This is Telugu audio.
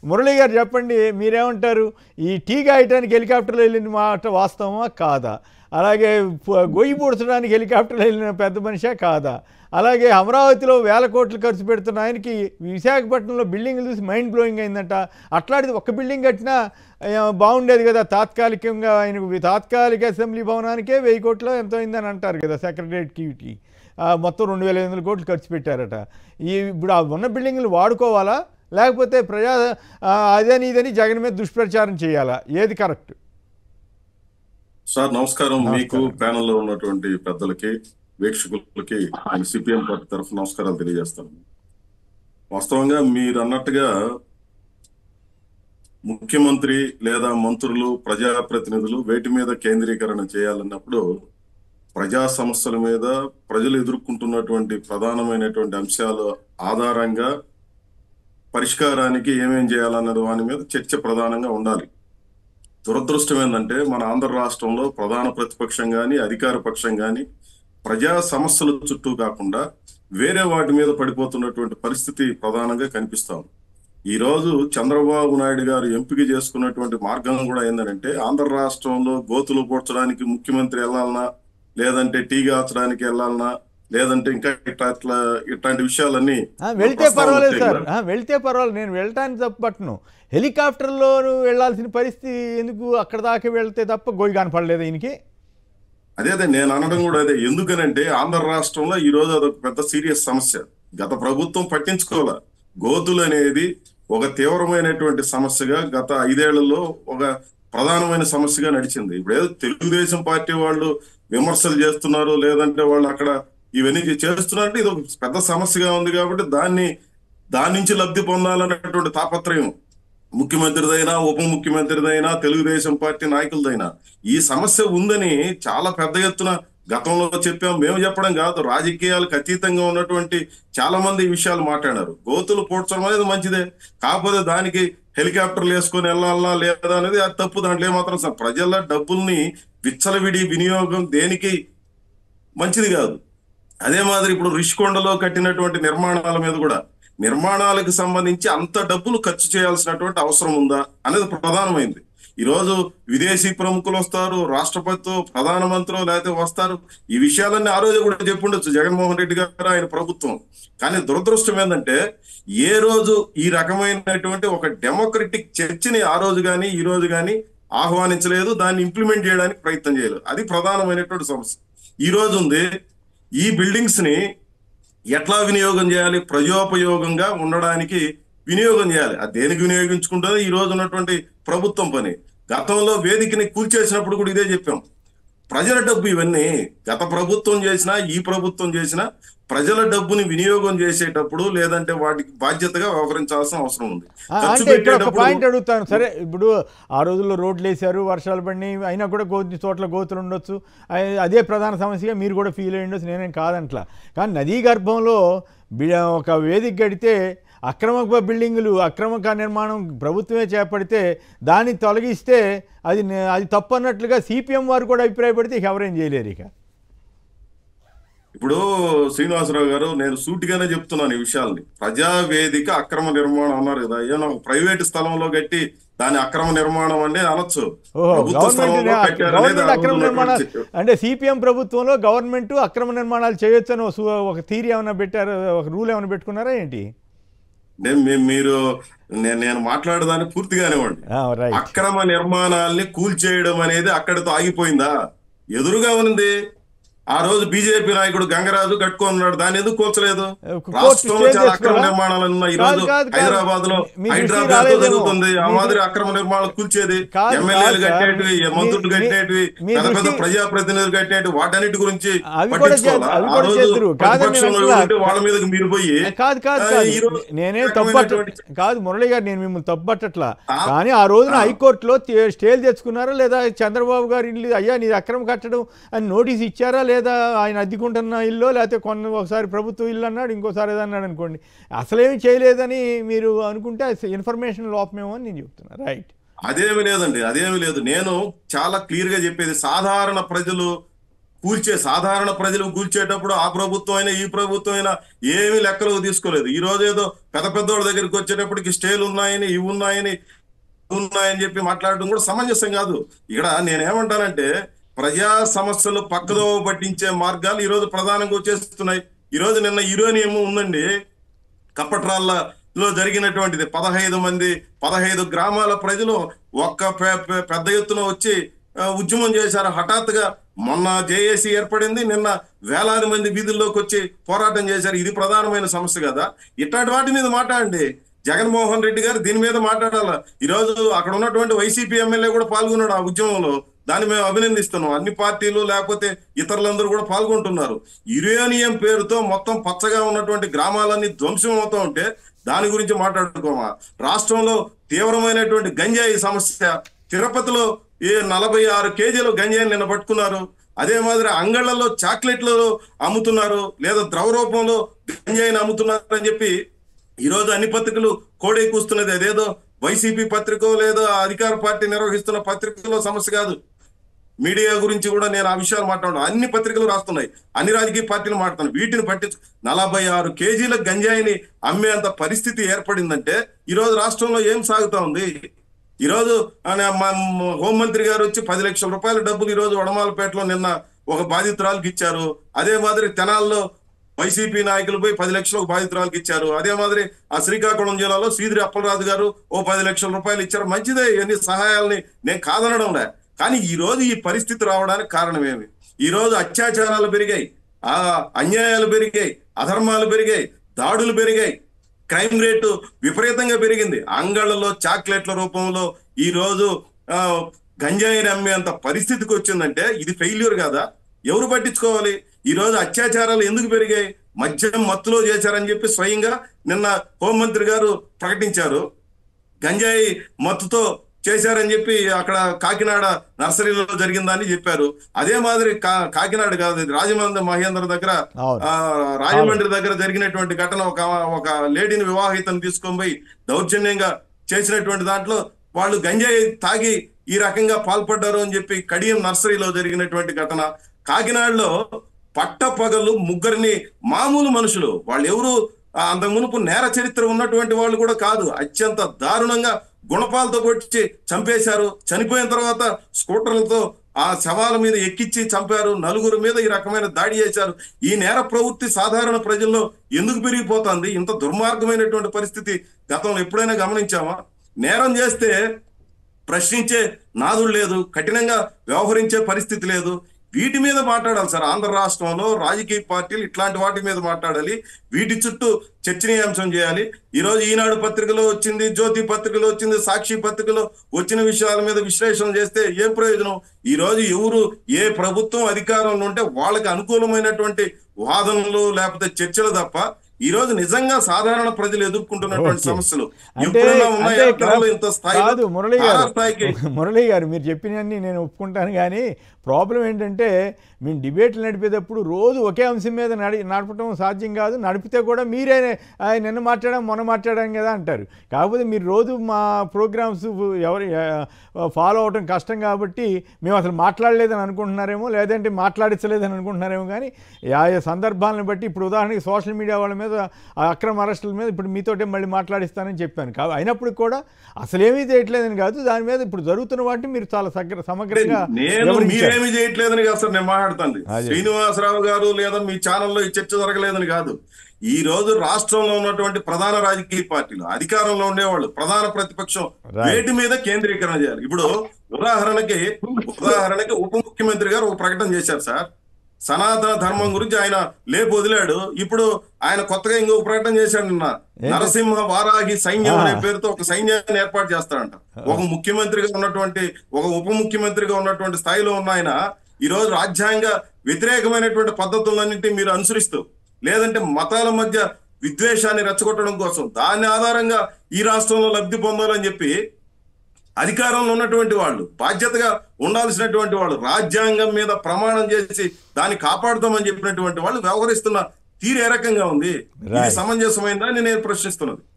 మురళి గారు చెప్పండి మీరేమంటారు ఈ టీ గాయటానికి హెలికాప్టర్లో వెళ్ళిన మాట వాస్తవమా కాదా అలాగే ప- గొయ్యి పూడ్చడానికి హెలికాప్టర్లో వెళ్ళిన పెద్ద మనిషా కాదా అలాగే అమరావతిలో వేల కోట్లు ఖర్చు పెడుతున్న ఆయనకి విశాఖపట్నంలో బిల్డింగ్లు చూసి మైండ్ బ్లోయింగ్ అయిందంట అట్లాంటిది ఒక్క బిల్డింగ్ కట్టినా ఆ, బాగుండేది కదా తాత్కాలికంగా ఆయనకు తాత్కాలిక అసెంబ్లీ భవనానికే వెయ్యి కోట్లు ఎంతో అయిందని అంటారు కదా సెక్రటరియట్కి మొత్తం రెండు వేల ఐదు వందల కోట్లు ఖర్చు పెట్టారట ఈ ఇప్పుడు ఆ ఉన్న బిల్డింగ్లు వాడుకోవాలా లేకపోతే ప్రజా ఆ, అదని ఇదని జగన్ మీద దుష్ప్రచారం చేయాలా ఏది కరెక్ట్ సార్ నమస్కారం మీకు నమస్కారం. ప్యానెల్ లో ఉన్నటువంటి పెద్దలకి వీక్షకులకి నేను సిపిఎం పార్టీ తరఫున నమస్కారాలు తెలియజేస్తాను వాస్తవంగా మీరు అన్నట్టుగా ముఖ్యమంత్రి లేదా మంత్రులు ప్రజాప్రతినిధులు వేటి మీద కేంద్రీకరణ చేయాలన్నప్పుడు ప్రజా సమస్యల మీద ప్రజలు ఎదుర్కొంటున్నటువంటి ప్రధానమైనటువంటి అంశాల ఆధారంగా పరిష్కారానికి ఏమేం చేయాలన్నది వాని మీద చర్చ ప్రధానంగా ఉండాలి దురదృష్టం ఏంటంటే మన ఆంధ్ర రాష్ట్రంలో ప్రధాన ప్రతిపక్షం గాని అధికార పక్షం గాని ప్రజా సమస్యల చుట్టూ కాకుండా వేరే వాటి మీద పడిపోతున్నటువంటి పరిస్థితి ప్రధానంగా కనిపిస్తాం ఈ రోజు చంద్రబాబు నాయుడు గారు ఎంపిక చేసుకున్నటువంటి మార్గం కూడా ఏంటంటే ఆంధ్ర రాష్ట్రంలో గోతులు పోడ్చడానికి ముఖ్యమంత్రి వెళ్ళాలన్నా లేదంటే టీ కాల్చడానికి వెళ్ళాలన్నా లేదంటే ఇంకా ఇట్లా ఇట్లా ఇట్లాంటి విషయాలన్నీ ఆ, వెళ్తే ప్రస్తావన పర్వాలేదు వచ్చాయి సార్ కదా. ఆ, వెళ్తే పర్వాలేదు నేను వెళ్ళటానికి తప్పట్ను హెలికాప్టర్లో వెళ్ళాల్సిన పరిస్థితి ఎందుకు అక్కడ దాకా వెళ్తే తప్ప గోయి కనపడలేదు ఈయనకి అదే అదే నేను అనడం కూడా అదే ఎందుకనంటే ఆంధ్ర రాష్ట్రంలో ఈ రోజు అదొక పెద్ద సీరియస్ సమస్య గత ప్రభుత్వం పట్టించుకోవాల గోతులు అనేది ఒక తీవ్రమైనటువంటి సమస్యగా గత ఐదేళ్లలో ఒక ప్రధానమైన సమస్యగా నడిచింది ఇప్పుడు ఏదో తెలుగుదేశం పార్టీ వాళ్ళు విమర్శలు చేస్తున్నారు లేదంటే వాళ్ళు అక్కడ ఇవన్నీ చేస్తున్నారంటే ఇది ఒక పెద్ద సమస్యగా ఉంది కాబట్టి దాన్ని దాని నుంచి లబ్ధి పొందాలనేటువంటి తాపత్రయం ముఖ్యమంత్రిదైనా ఉప ముఖ్యమంత్రిదైనా తెలుగుదేశం పార్టీ నాయకులదైనా ఈ సమస్య ఉందని చాలా పెద్ద ఎత్తున గతంలో చెప్పాం మేము చెప్పడం కాదు రాజకీయాలకు అతీతంగా ఉన్నటువంటి చాలా మంది ఈ విషయాలు మాట్లాడారు గోతులు పోడ్చడం అనేది మంచిదే కాకపోతే దానికి హెలికాప్టర్లు వేసుకొని వెళ్ళాలా లేదా అనేది అది తప్పు దాంట్లో ఏమాత్రం స- ప్రజల డబ్బుల్ని విచ్చలవిడి వినియోగం దేనికి మంచిది కాదు అదే మాదిరి ఇప్పుడు రిషికొండలో కట్టినటువంటి నిర్మాణాల మీద కూడా నిర్మాణాలకు సంబంధించి అంత డబ్బులు ఖర్చు చేయాల్సినటువంటి అవసరం ఉందా అనేది ప్రధానమైంది ఈ రోజు విదేశీ ప్రముఖులు వస్తారు రాష్ట్రపతితో ప్రధానమంత్రి లేకపోతే వస్తారు ఈ విషయాలన్నీ ఆ రోజు కూడా చెప్పుండొచ్చు జగన్మోహన్ రెడ్డి గారు ఆయన ప్రభుత్వం కానీ దురదృష్టం ఏంటంటే ఏ రోజు ఈ రకమైనటువంటి ఒక డెమోక్రటిక్ చర్చని ఆ రోజు కానీ ఈ రోజు కానీ ఆహ్వానించలేదు దాన్ని ఇంప్లిమెంట్ చేయడానికి ప్రయత్నం చేయలేదు అది ప్రధానమైనటువంటి సమస్య ఈ రోజు ఉంది ఈ బిల్డింగ్స్ ని ఎట్లా వినియోగం చేయాలి ప్రజోపయోగంగా ఉండడానికి వినియోగం చేయాలి అది దేనికి వినియోగించుకుంటుంది ఈ రోజు ఉన్నటువంటి ప్రభుత్వం పని గతంలో వేదికని కూల్చేసినప్పుడు కూడా ఇదే చెప్పాం ప్రజల డబ్బు ఇవన్నీ గత ప్రభుత్వం చేసినా ఈ ప్రభుత్వం చేసినా ప్రజల డబ్బుని వినియోగం చేసేటప్పుడు లేదంటే వాటికి బాధ్యతగా వ్యవహరించాల్సిన అవసరం ఉంది ఆ, ఖర్చు అంటే ఇక్కడ ఒక పెట్టేటప్పుడు పాయింట్ అడుగుతాను సరే ఇప్పుడు ఆ రోజుల్లో రోడ్లు వేశారు వర్షాలు పడినాయి అయినా కూడా కొన్ని చోట్ల గోతులు ఉండొచ్చు అయి- అదే ప్రధాన సమస్యగా మీరు కూడా ఫీల్ అయ్యి ఉండొచ్చు నేనేం కాదంట్లా కానీ నదీ గర్భంలో బి- ఒక వేదిక గడితే అక్రమ బిల్డింగులు అక్రమ నిర్మాణం ప్రభుత్వమే చేపడితే దాన్ని తొలగిస్తే అది నే- అది తప్పు అన్నట్లుగా సిపిఎం వారు కూడా అభిప్రాయపడితే ఇక ఎవరేం చేయలేరు ఇక ఇప్పుడు శ్రీనివాసరావు గారు నేను సూటిగానే చెప్తున్నాను ఈ విషయాల్ని ప్రజావేదిక అక్రమ నిర్మాణం అన్నారు కదా ఏమన్నా ఒక ప్రైవేట్ స్థలంలో కట్టి దాని అక్రమ నిర్మాణం అంటే అనొచ్చు ఓహో ప్రభుత్వ స్థలంలో గవర్నమెంట్ కట్టారు అనేది గవర్నమెంట్ ఆ అక్రమ రోజు నిర్మాణాలు ఉన్నటువంటి అంటే సిపిఎం ప్రభుత్వంలో గవర్నమెంట్ అక్రమ నిర్మాణాలు చేయొచ్చు అని ఒక సు- ఒక థీరీ ఏమైనా పెట్టారు ఒక రూల్ ఏమైనా పెట్టుకున్నారా ఏంటి నేను మీ- మీరు నేను నేను మాట్లాడేదాన్ని పూర్తిగానివ్వండి రైట్ అక్రమ నిర్మాణాల్ని కూల్చేయడం అనేది అక్కడితో ఆగిపోయిందా ఎదురుగా ఉంది ఆ రోజు బీజేపీ నాయకుడు గంగరాజు కట్టుకున్నాడు దాన్ని ఎందుకు కూల్చలేదు కోర్టు రాష్ట్రంలో స్టే చాలా అక్రమ చేసుకోవాలా? నిర్మాణాలు ఉన్నాయి ఈ కాదు, రోజు కాదు, కాదు. హైదరాబాద్ లో మీ దృష్టికి హైదరాబాద్ లో రాలేదేమో. జరుగుతుంది ఆ మీ మాదిరి అక్రమ నిర్మాణాలు కూల్చేది కాదు, ఎమ్మెల్యేలు కాదు, సార్. కట్టేటివి మీ- మంత్రులు మీ- కట్టేటివి మీ పెద్ద పెద్ద దృష్టి- ప్రజాప్రతినిధులు కట్టేటివి వాటన్నిటి గురించి అవి కూడా పట్టించుకోవాలా చేద్దరు, అవి ఆ కూడా రోజు చేద్దరు. కాదని ప్రతిపక్షంలో నేను ఉంటే వాళ్ళ మీదకి మీరు పోయి కాదు కాదు ఆ, కాదు ఈ రోజు నేనే ఈ తప్పట్ట రకమైనటువంటి- కాదు మురళి గారు నేను మిమ్మల్ని తప్పట్టట్లా ఆ, కానీ ఆ రోజున ఆ. హైకోర్టులో తే- స్టేలు తెచ్చుకున్నారా లేదా చంద్రబాబు గారు ఇల్లు అయ్యా నీది అక్రమ కట్టడం అని నోటీస్ ఇచ్చారా లేదా ఆయన అద్దెకుంటున్న ఇల్లు లేకపోతే కొన్న ఒకసారి ప్రభుత్వ ఇల్లు అన్నాడు ఇంకోసారి ఏదో అన్నాడు అనుకోండి అసలేమి చేయలేదని మీరు అనుకుంటే ఇన్ఫర్మేషన్ లోపమేమో అని నేను చెప్తున్నా రైట్ అదేమి లేదండి అదేమి లేదు నేను చాలా క్లియర్ గా చెప్పేది సాధారణ ప్రజలు కూల్చే సాధారణ ప్రజలు కూల్చేటప్పుడు ఆ ప్రభుత్వం అయినా ఈ ప్రభుత్వం అయినా ఏమీ లెక్కలకు తీసుకోలేదు ఈ రోజు ఏదో పెద్ద పెద్దోళ్ళ దగ్గరికి వచ్చేటప్పటికి స్టేలు ఉన్నాయని ఇవి ఉన్నాయని ఉన్నాయని చెప్పి మాట్లాడడం కూడా సమంజసం కాదు ఇక్కడ నేనేమంటానంటే ప్రజా సమస్యలు పక్కదో పట్టించే మార్గాలు ఈ రోజు ప్రధానంగా వచ్చేస్తున్నాయి ఈ రోజు నిన్న యురేనియం ఉందండి కప్పట్రాళ్ళలో జరిగినటువంటిది పదహైదు మంది పదహైదు గ్రామాల ప్రజలు ఒక్క పె- పె- పెద్ద ఎత్తున వచ్చి ఆ, ఉద్యమం చేశారు హఠాత్తుగా మొన్న జేఏసీ ఏర్పడింది నిన్న వేలాది మంది వీధుల్లోకి వచ్చి పోరాటం చేశారు ఇది ప్రధానమైన సమస్య కదా ఇట్లాంటి వాటి మీద మాట్లాడండి జగన్మోహన్ రెడ్డి గారు దీని మీద మాట్లాడాల ఈ రోజు అక్కడ ఉన్నటువంటి వైసీపీ ఎమ్మెల్యే కూడా పాల్గొన్నాడు ఆ ఉద్యమంలో దాన్ని మేము అభినందిస్తున్నాం అన్ని పార్టీలు లేకపోతే ఇతరులందరూ కూడా పాల్గొంటున్నారు యురేనియం పేరుతో మొత్తం పచ్చగా ఉన్నటువంటి గ్రామాలన్నీ ధ్వంసం అవుతూ ఉంటే దాని గురించి మాట్లాడుకోమా రాష్ట్రంలో తీవ్రమైనటువంటి గంజాయి సమస్య తిరుపతిలో ఏ నలభై ఆరు కేజీలు గంజాయిని నిన్న పట్టుకున్నారు అదే మాదిరి అంగళ్లలో చాక్లెట్లలో అమ్ముతున్నారు లేదా ద్రవ రూపంలో గంజాయిని అమ్ముతున్నారు అని చెప్పి ఈ రోజు అన్ని పత్రికలు కోడే కూస్తున్నది అదేదో వైసీపీ పత్రికో లేదా అధికార పార్టీ నిర్వహిస్తున్న పత్రికలో సమస్య కాదు మీడియా గురించి కూడా నేను ఆ విషయాలు మాట్లాడను అన్ని పత్రికలు రాస్తున్నాయి అన్ని రాజకీయ పార్టీలు మాట్లాడుతున్నాయి వీటిని పట్టించు నలభై ఆరు కేజీల గంజాయిని అమ్మేంత పరిస్థితి ఏర్పడిందంటే ఈ రోజు రాష్ట్రంలో ఏం సాగుతా ఉంది ఈ రోజు ఆయన మా హోంమంత్రి గారు వచ్చి పది లక్షల రూపాయల డబ్బులు ఈ రోజు వడమాలపేటలో నిన్న ఒక బాధితురాలకు ఇచ్చారు అదే మాదిరి తెనాల్లో వైసీపీ నాయకులు పోయి పది లక్షలు ఒక బాధితురాలకు ఇచ్చారు అదే మాదిరి ఆ శ్రీకాకుళం జిల్లాలో శ్రీధరి అప్పలరాజు గారు ఓ పది లక్షల రూపాయలు ఇచ్చారు మంచిదే ఇవన్నీ సహాయాల్ని నేను కాదనడం లే కానీ ఈ రోజు ఈ పరిస్థితి రావడానికి కారణం ఏమి ఈ రోజు అత్యాచారాలు పెరిగాయి ఆ అన్యాయాలు పెరిగాయి అధర్మాలు పెరిగాయి దాడులు పెరిగాయి క్రైమ్ రేటు విపరీతంగా పెరిగింది అంగళ్ళలో చాక్లెట్ల రూపంలో ఈ రోజు ఆ, గంజాయిని అమ్మేంత పరిస్థితికి వచ్చిందంటే ఇది ఫెయిల్యూర్ కాదా ఎవరు పట్టించుకోవాలి ఈ రోజు అత్యాచారాలు ఎందుకు పెరిగాయి మద్యం మత్తులో చేశారని చెప్పి స్వయంగా నిన్న హోంమంత్రి గారు ప్రకటించారు గంజాయి మత్తుతో చేశారని చెప్పి అక్కడ కాకినాడ నర్సరీలో జరిగిందని చెప్పారు అదే మాదిరి కా- కాకినాడ కాదు ఇది రాజమండ్రి మహేంద్ర దగ్గర అవును. ఆ, రాజమండ్రి దగ్గర జరిగినటువంటి ఘటన ఒక ఒక లేడీని వివాహితం తీసుకొని పోయి దౌర్జన్యంగా చేసినటువంటి దాంట్లో వాళ్ళు గంజాయి తాగి ఈ రకంగా పాల్పడ్డారు అని చెప్పి కడియం నర్సరీలో జరిగినటువంటి ఘటన కాకినాడలో పట్టపగలు ముగ్గురిని మామూలు మనుషులు వాళ్ళు ఎవరు ఆ, అంతకు మునుపు నేర చరిత్ర ఉన్నటువంటి వాళ్ళు కూడా కాదు అత్యంత దారుణంగా గుణపాలతో కొట్టి చంపేశారు చనిపోయిన తర్వాత స్కూటర్లతో ఆ శవాల మీద ఎక్కించి చంపారు నలుగురు మీద ఈ రకమైన దాడి చేశారు ఈ నేర ప్రవృత్తి సాధారణ ప్రజల్లో ఎందుకు పెరిగిపోతుంది ఇంత దుర్మార్గమైనటువంటి పరిస్థితి గతంలో ఎప్పుడైనా గమనించామా నేరం చేస్తే ప్రశ్నించే నాదుడు లేదు కఠినంగా వ్యవహరించే పరిస్థితి లేదు వీటి మీద మాట్లాడాలి సార్ ఆంధ్ర రాష్ట్రంలో రాజకీయ పార్టీలు ఇట్లాంటి వాటి మీద మాట్లాడాలి వీటి చుట్టూ చర్చనీయాంశం చేయాలి ఈ రోజు ఈనాడు పత్రికలో వచ్చింది జ్యోతి పత్రికలో వచ్చింది సాక్షి పత్రికలో వచ్చిన విషయాల మీద విశ్లేషణ చేస్తే ఏం ప్రయోజనం ఈ రోజు ఎవరు ఏ ప్రభుత్వం అధికారంలో ఉంటే వాళ్ళకి అనుకూలమైనటువంటి వాదనలు లేకపోతే చర్చలు తప్ప ఈ రోజు నిజంగా సాధారణ ప్రజలు ఎదుర్కొంటున్నటువంటి ఓకే. సమస్యలు అంటే ఎప్పుడైనా ఉన్నాయా అంటే గతంలో ఇంత స్థాయిలో కాదు మురళి తారా గారు స్థాయికి మురళి గారు మీరు చెప్పినవన్నీ నేను ఒప్పుకుంటాను కానీ ప్రాబ్లం ఏంటంటే మేము డిబేట్లు నడిపేటప్పుడు రోజు ఒకే అంశం మీద నడి నడపడం సాధ్యం కాదు నడిపితే కూడా మీరే "ఆ, నిన్న మాట్లాడాం మొన్న మాట్లాడాం కదా అంటారు కాకపోతే మీరు రోజు మా ప్రోగ్రామ్స్ ఎవరు ఫాలో అవడం కష్టం కాబట్టి మేము అసలు మాట్లాడలేదని అనుకుంటున్నారేమో లేదంటే మాట్లాడించలేదని అనుకుంటున్నారేమో కానీ ఆయా సందర్భాలను బట్టి ఇప్పుడు ఉదాహరణకి సోషల్ మీడియా వాళ్ళ మీద ఆ అక్రమ అరెస్టుల మీద ఇప్పుడు మీతోటే మళ్ళీ మాట్లాడిస్తానని చెప్పాను కా అయినప్పుడు కూడా అసలేమీ చేయట్లేదని కాదు దాని మీద ఇప్పుడు జరుగుతున్న వాటిని మీరు చాలా సగ్ర సమగ్రంగా నేను వివరించారు. మీరేమి చేయట్లేదని కాదు సార్ నేను మాట్లాడుతాను అదే. శ్రీనివాసరావు గారు లేదా మీ ఛానల్లో ఈ చర్చ జరగలేదని కాదు ఈ రోజు రాష్ట్రంలో ఉన్నటువంటి ప్రధాన రాజకీయ పార్టీలు అధికారంలో ఉండేవాళ్ళు ప్రధాన ప్రతిపక్షం Right. వేటి మీద కేంద్రీకరణ చేయాలి ఇప్పుడు ఉదాహరణకి ఉదాహరణకి ఉప ముఖ్యమంత్రి గారు ఒక ప్రకటన చేశారు సార్ సనాతన ధర్మం గురించి ఆయన లేపు వదిలాడు ఇప్పుడు ఆయన కొత్తగా ఇంకొక ప్రకటన చేశాడు నిన్న నరసింహ వారాహి సైన్యం అనే ఆ. పేరుతో ఒక సైన్యాన్ని ఏర్పాటు చేస్తాడంట ఒక ముఖ్యమంత్రిగా ఉన్నటువంటి ఒక ఉప ముఖ్యమంత్రిగా ఉన్నటువంటి స్థాయిలో ఉన్న ఆయన ఈ రోజు రాజ్యాంగ వ్యతిరేకమైనటువంటి పద్ధతులన్నింటినీ మీరు అనుసరిస్తూ లేదంటే మతాల మధ్య విద్వేషాన్ని రెచ్చగొట్టడం కోసం దాని ఆధారంగా ఈ రాష్ట్రంలో లబ్ధి పొందాలని చెప్పి అధికారంలో ఉన్నటువంటి వాళ్ళు బాధ్యతగా ఉండాల్సినటువంటి వాళ్ళు రాజ్యాంగం మీద ప్రమాణం చేసి దాన్ని కాపాడుతామని చెప్పినటువంటి వాళ్ళు వ్యవహరిస్తున్న తీరు ఏ రకంగా ఉంది ఇది Right. సమంజసమైందా అని నేను ప్రశ్నిస్తున్నది